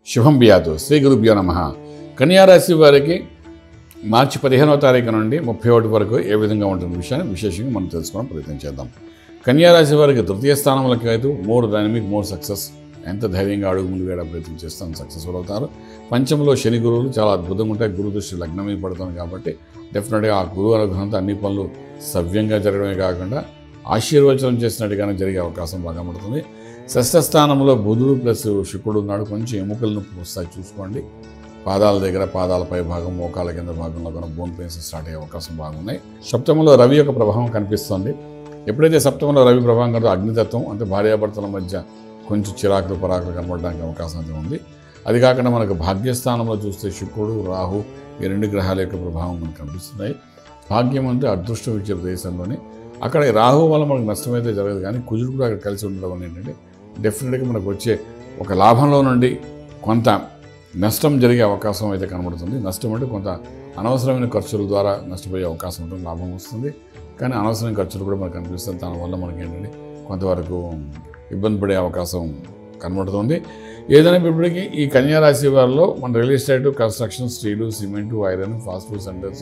శుభం బియాదు శ్రీ గురుభ్యో నమ కన్యారాశి వారికి మార్చి పదిహేనవ తారీఖు నుండి ముప్పై ఒకటి వరకు ఏ విధంగా ఉంటుంది విషయాన్ని విశేషంగా మనం తెలుసుకోవడం ప్రయత్నం చేద్దాం కన్యారాశి వారికి తృతీయ స్థానంలోకి అయితే మోర్ డైనమిక్ మోర్ సక్సెస్ ఎంత ధైర్యంగా అడుగు ముందు వేయడం ప్రయత్నం చేస్తాను సక్సెస్ఫుల్ అవుతారు పంచంలో శని గురువులు చాలా అద్భుతంగా ఉంటాయి గురు దృష్టి లగ్నం మీద పడుతుంది కాబట్టి డెఫినెట్గా ఆ గురువు అనుగ్రహంతో అన్ని పనులు సవ్యంగా జరగడమే కాకుండా ఆశీర్వచనం చేసినట్టుగానే జరిగే అవకాశం బాగా పడుతుంది షష్ఠ స్థానంలో బుధుడు ప్లస్ శుక్రుడు ఉన్నాడు కొంచెం ఎముకల నొప్పి వస్తాయి చూసుకోండి పాదాల దగ్గర పాదాల పై భాగం మోకాల కింద భాగంలో కూడా బోన్ పెయిన్స్ స్టార్ట్ అయ్యే అవకాశం బాగున్నాయి సప్తమంలో రవి యొక్క ప్రభావం కనిపిస్తుంది ఎప్పుడైతే సప్తమంలో రవి ప్రభావం కనుక అగ్నితత్వం అంటే భార్యాభర్తల మధ్య కొంచెం చిరాకులు పరాకులు కనబడడానికి అవకాశం అయితే ఉంది అది కాకుండా మనకు భాగ్యస్థానంలో చూస్తే శుక్రుడు రాహు ఈ రెండు గ్రహాల యొక్క ప్రభావం మనకు కనిపిస్తున్నాయి భాగ్యం అంటే అదృష్టం ఇచ్చే దేశంలోని అక్కడ ఈ రాహు వల్ల మనకు నష్టమైతే జరగదు కానీ కుజుడు కూడా అక్కడ కలిసి ఉండడం వల్ల ఏంటంటే డెఫినెట్గా మనకు వచ్చే ఒక లాభంలో నుండి కొంత నష్టం జరిగే అవకాశం అయితే కనబడుతుంది నష్టం అంటే కొంత అనవసరమైన ఖర్చుల ద్వారా నష్టపోయే అవకాశం ఉంటుంది లాభం వస్తుంది కానీ అనవసరమైన ఖర్చులు కూడా మనకు కనిపిస్తుంది దానివల్ల మనకి ఏంటంటే కొంతవరకు ఇబ్బంది పడే అవకాశం కనబడుతుంది ఏదైనా ఇప్పటికీ ఈ కన్యా రాశి వారిలో మన real estate construction steel cement iron fast food centres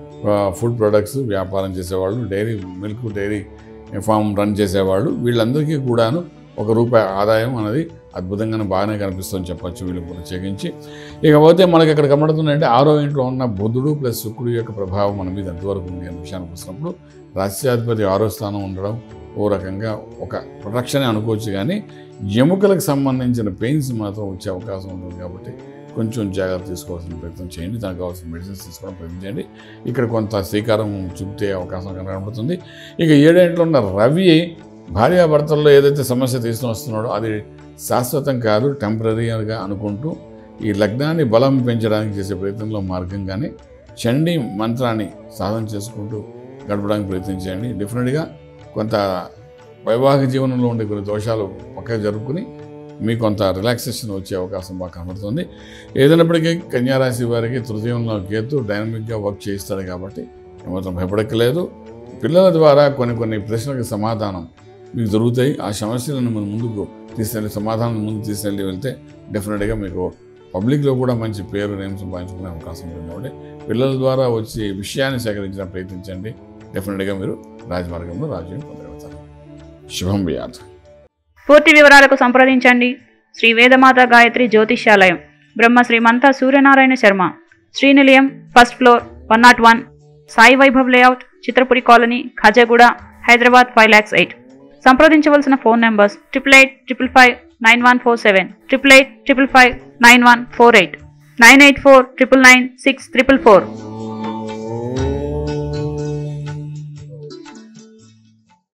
food products వ్యాపారం చేసేవాళ్ళు dairy milk dairy farm run చేసేవాళ్ళు వీళ్ళందరికీ కూడాను ఒక రూపాయి ఆదాయం అనేది అద్భుతంగానే బాగానే కనిపిస్తుందని చెప్పొచ్చు వీళ్ళు ప్రత్యేకించి ఇకపోతే మనకి ఇక్కడ కనబడుతుందంటే ఆరో ఇంట్లో ఉన్న బుధుడు ప్లస్ శుక్రుడు యొక్క ప్రభావం మన మీద ఎంతవరకు ఉంది అనే విషయానికి వచ్చినప్పుడు రాష్ట్రాధిపతి ఆరో స్థానం ఉండడం ఓ రకంగా ఒక ప్రొటెక్షన్ అనుకోవచ్చు కానీ ఎముకలకు సంబంధించిన పెయిన్స్ మాత్రం వచ్చే అవకాశం ఉంటుంది కాబట్టి కొంచెం జాగ్రత్త తీసుకోవాల్సిన ప్రయత్నం చేయండి దానికి కావాల్సిన మెడిసిన్స్ తీసుకోవడం ప్రయత్నం చేయండి ఇక్కడ కొంత శ్రీకారం చూపితే అవకాశం కనబడుతుంది ఇక ఏడేంట్లో ఉన్న రవి భార్యాభర్తల్లో ఏదైతే సమస్య తీసుకుని వస్తున్నాడో అది శాశ్వతం కాదు టెంపరీగా అనుకుంటూ ఈ లగ్నాన్ని బలం పెంచడానికి చేసే ప్రయత్నంలో మార్గంగానే చండీ మంత్రాన్ని సాధన చేసుకుంటూ గడపడానికి ప్రయత్నం చేయండి డెఫినెట్గా కొంత వైవాహిక జీవనంలో ఉండే కొన్ని దోషాలు పక్కకు జరుపుకుని మీకు కొంత రిలాక్సేషన్ వచ్చే అవకాశం బాగా కనబడుతుంది ఏదైనప్పటికీ కన్యారాశి వారికి తృతీయంలో కేతు డైనమిక్గా వర్క్ చేయిస్తాడు కాబట్టి ఏమాత్రం భయపడక్కలేదు పిల్లల ద్వారా కొన్ని కొన్ని ప్రశ్నలకు సమాధానం మీకు దొరుకుతాయి ఆ సమస్యలను మనం ముందుకు తీసుకెళ్ళి సమాధానం ముందుకు తీసుకెళ్ళి వెళ్తే డెఫినెట్గా మీకు పబ్లిక్లో కూడా మంచి పేరు నేమ్ సంపాదించుకునే అవకాశం ఉంటుంది కాబట్టి పిల్లల ద్వారా వచ్చి విషయాన్ని సేకరించడం ప్రయత్నించండి డెఫినెట్గా మీరు రాజమార్గంలో రాజ్యం పొందగలుగుతారు శుభం వ్యాధి పూర్తి వివరాలకు సంప్రదించండి శ్రీ వేదమాత గాయత్రి జ్యోతిష్యాలయం Brahma Srimantha Suryanarayana Sharma Srinilayam first floor one nought one Sai Vaibhav layout Chitrapuri colony Khajaguda Hyderabad five lakhs eight సంప్రదించవలసిన phone numbers triple eight triple five nine one four seven triple eight triple five nine one four eight nine eight four triple nine six triple four